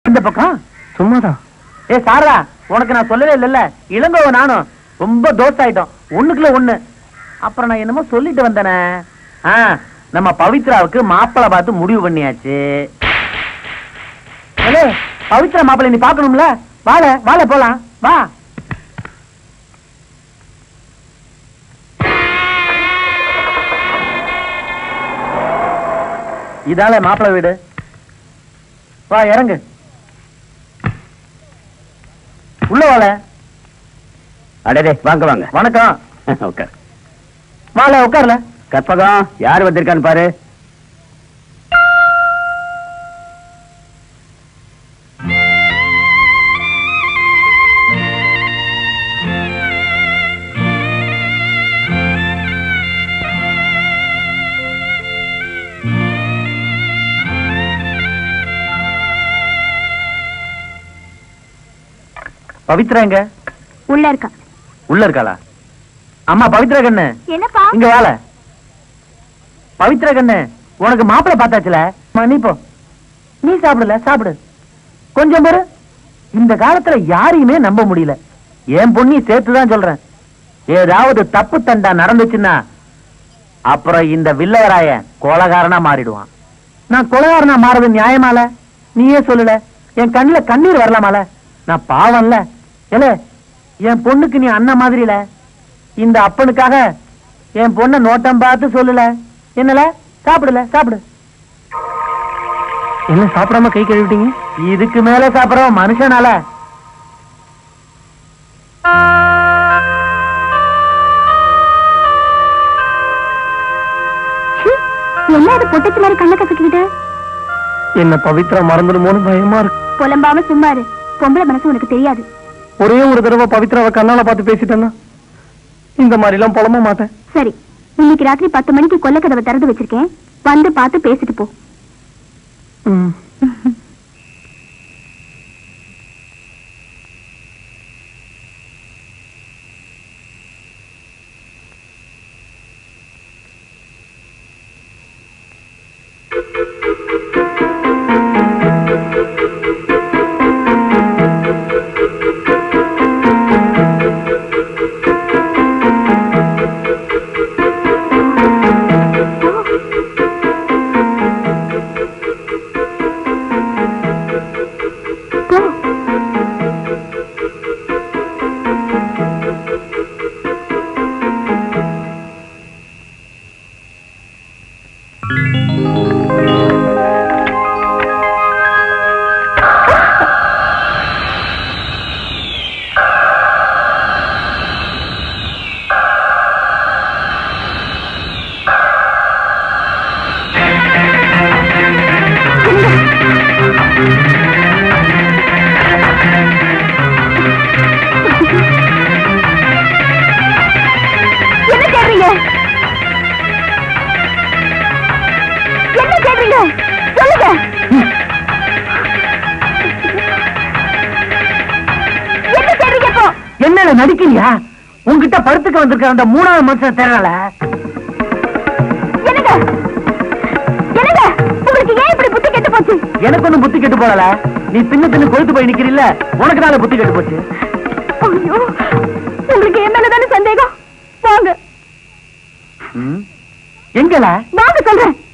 இந்த பக்கம் சும்மாதான் ஏ சாரதா உனக்கு நான் சொல்லவே இல்லைல்ல இளங்கோவ நானும் ரொம்ப தோசை ஆயிட்டோம் ஒண்ணுக்குள்ள ஒண்ணு அப்புறம் நான் என்னமோ சொல்லிட்டு வந்தேனே ஆ நம்ம பவித்ராவுக்கு மாப்பிளை பார்த்து முடிவு பண்ணியாச்சு ஏலே, பவித்ரா மாப்பிளை நீ பார்க்கணும்ல வாழ வாழ போலாம் வா இதால மாப்பிளை வீடு வா இறங்கு உள்ள வாழ அடடே வாங்க வாங்க வணக்கம் உட்கார் வாழ உட்கார்ல கற்பகம் யார் வந்திருக்கான்னு பாரு பவித்ரா எங்க உள்ள இருக்கா உள்ள இருக்காளா அம்மா பவித்ரா கண்ணு என்னப்பா இங்க வாழ பவித்ரா கண்ணு உனக்கு மாப்பிளை பார்த்தாச்சுல அம்மா, நீ போ நீ சாப்பிடல சாப்பிடு கொஞ்சம் பாரு இந்த காலத்துல யாரையுமே நம்ப முடியல என் பொண்ணி சேர்த்துதான் சொல்றேன் ஏதாவது தப்பு தண்டா நடந்துச்சுன்னா அப்புறம் இந்த வில்லவராய கொலகாரனா மாறிடுவான் நான் கொலகாரனா மாறது நியாயமால நீயே சொல்லல என் கண்ணுல கண்ணீர் வரலாமால நான் பாவம்ல ஏல என் பொண்ணுக்கு நீ அண்ணன் மாதிரில இந்த அப்பனுக்காக என் பொண்ண நோட்டம் பார்த்து சொல்லல என்னல சாப்பிடல சாப்பிடு என்ன சாப்பிடாம கை கழுவிட்டீங்க இதுக்கு மேல சாப்பிடறோம் மனுஷனால என்ன இது பொட்டச்சு மாதிரி கண்ணை கசக்கிட்டு என்ன பவித்ரா மறந்துடுமோன்னு பயமா இருக்கு புலம்பாம சும்மா இரு பொம்பளை மனசு உனக்கு தெரியாது ஒரே ஒரு தடவை பவித்ராவை கண்ணால பார்த்து பேசிட்டேன்னா இந்த மாதிரி எல்லாம் புலம்ப மாட்டேன் சரி இன்னைக்கு ராத்திரி பத்து மணிக்கு கொல்லக்கதவை திறந்து வச்சிருக்கேன் வந்து பார்த்து பேசிட்டு போ ம். போ என்ன தேடுறீங்க என்ன தேடுறீங்க சொல்லுங்க என்ன தேடுறீங்க இப்போ என்னல நடிக்கிறியா உன்கிட்ட படுத்துக்க வந்திருக்க அந்த மூணாவது மனுஷன் தேடல என்னங்க என்னங்க உங்களுக்கு ஏன் இப்படி புத்தி கெட்டு போச்சு எனக்கு ஒண்ணும் புத்தி கெட்டு போடல நீ பின்ன பின்ன கொழுத்து போய் நிக்கிறீல்ல உனக்கு நாள புத்தி கெட்டு போச்சு ஐயோ உங்களுக்கு என் மேலதானே சந்தேகம் வாங்க ம். எங்கல வாங்க சொல்றேன்